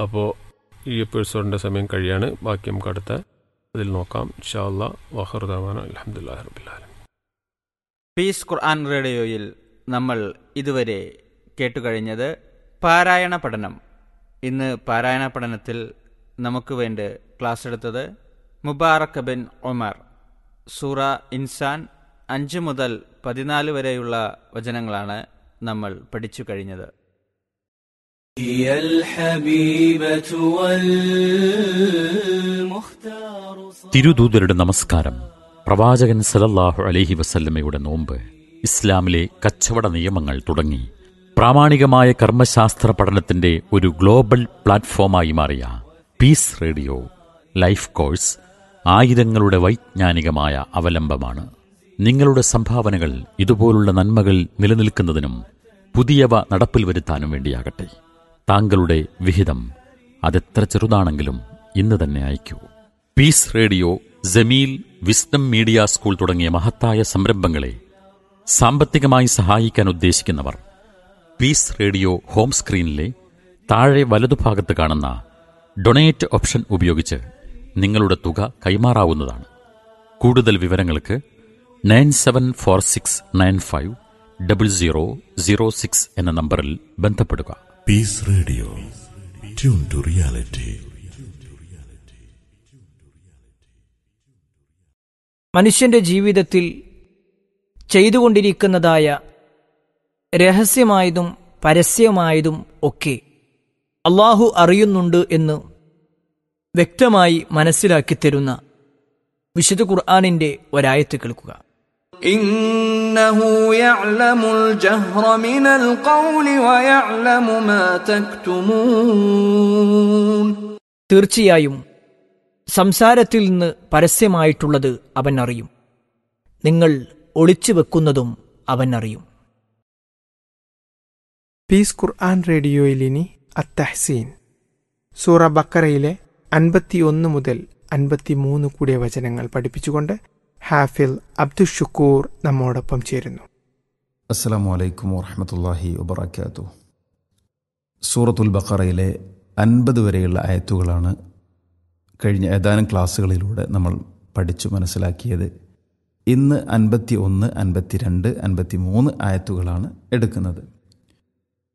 അപ്പോൾ ഈ എപ്പിസോഡിൻ്റെ സമയം കഴിയാണ് ബാക്കി നമുക്ക് അടുത്ത അതിൽ നോക്കാം ഇൻഷാ അല്ലാ വഹർദാന അലഹമുല്ലാ റബില്ലാലും പീസ് ഖുർആൻ റേഡിയോയിൽ നമ്മൾ ഇതുവരെ കേട്ടുകഴിഞ്ഞത് പാരായണ പഠനം ഇന്ന് പാരായണ പഠനത്തിൽ നമുക്ക് വേണ്ടി ക്ലാസ് എടുത്തത് മുബാറക് ബിൻ ഒമർ സൂറ ഇൻസാൻ അഞ്ച് മുതൽ പതിനാല് വരെയുള്ള വചനങ്ങളാണ് നമ്മൾ പഠിച്ചു കഴിഞ്ഞത് هي الحبيبة والمختار തിരുദൂതരുടെ നമസ്കാരം പ്രവാചകൻ സലല്ലാഹു അലൈഹി വസല്ലമയുടെ നോമ്പ് ഇസ്ലാമിലെ കച്ചവട നിയമങ്ങൾ തുടങ്ങി പ്രാമാണികമായ കർമ്മശാസ്ത്ര പഠനത്തിന്റെ ഒരു ഗ്ലോബൽ പ്ലാറ്റ്ഫോമായി മാറിയ പീസ് റേഡിയോ ലൈഫ് കോഴ്സ് ആയിരങ്ങളുടെ വൈജ്ഞാനികമായ അവലംബമാണ് നിങ്ങളുടെ സംഭാവനകൾ ഇതുപോലുള്ള നന്മകൾ നിലനിൽക്കുന്നതിനും പുതിയവ നടപ്പിൽ വരുത്താനും വേണ്ടിയാകട്ടെ താങ്കളുടെ വിഹിതം അതെത്ര ചെറുതാണെങ്കിലും ഇന്ന് തന്നെ അയക്കൂ peace radio Jameel wisdom media school തുടങ്ങിയ മഹത്തായ സംരംഭങ്ങളെ സാമ്പത്തികമായി സഹായിക്കാൻ ഉദ്ദേശിക്കുന്നവർ പീസ് റേഡിയോ ഹോം സ്ക്രീനിലെ താഴെ വലതുഭാഗത്ത് കാണുന്ന ഡൊണേറ്റ് ഓപ്ഷൻ ഉപയോഗിച്ച് നിങ്ങളുടെ തുക കൈമാറാവുന്നതാണ് കൂടുതൽ വിവരങ്ങൾക്ക് nine seven four six nine five double zero zero six എന്ന നമ്പറിൽ ബന്ധപ്പെടുക Peace Radio. Tune to reality. മനുഷ്യന്റെ ജീവിതത്തിൽ ചെയ്തുകൊണ്ടിരിക്കുന്നതായ രഹസ്യമായതും പരസ്യമായതും ഒക്കെ അള്ളാഹു അറിയുന്നുണ്ട് എന്ന് വ്യക്തമായി മനസ്സിലാക്കി തരുന്ന വിശുദ്ധ ഖുർആാനിന്റെ ഒരായത്ത് കേൾക്കുക إنه يعلم الجهر من القول ويعلم ما تكتمون തീർച്ചയായും സംസാരത്തിൽ നിന്ന് പരസ്യമായിട്ടുള്ളത് അവൻ അറിയും നിങ്ങൾ ഒളിച്ചു വെക്കുന്നതും അവൻ അറിയും പീസ് ഖുർആൻ റേഡിയോയിൽ ഇനി അത്തഹ്സീൻ സൂറ ബക്കറയിലെ അൻപത്തിയൊന്ന് മുതൽ അൻപത്തിമൂന്ന് കൂടിയ വചനങ്ങൾ പഠിപ്പിച്ചുകൊണ്ട് ഹാഫിൽ അബ്ദുഷുക്കൂർ നമ്മോടൊപ്പം ചേരുന്നു അസ്സാം വലൈക്കും വാഹമത്തല്ലാഹി വബർക്കാത്തു സൂറത്തുൽ ബക്കറയിലെ അൻപത് വരെയുള്ള ആയത്തുകളാണ് കഴിഞ്ഞ ഏതാനും ക്ലാസ്സുകളിലൂടെ നമ്മൾ പഠിച്ചു മനസ്സിലാക്കിയത് ഇന്ന് അൻപത്തി ഒന്ന് അൻപത്തിരണ്ട് അൻപത്തി മൂന്ന് ആയത്തുകളാണ് എടുക്കുന്നത്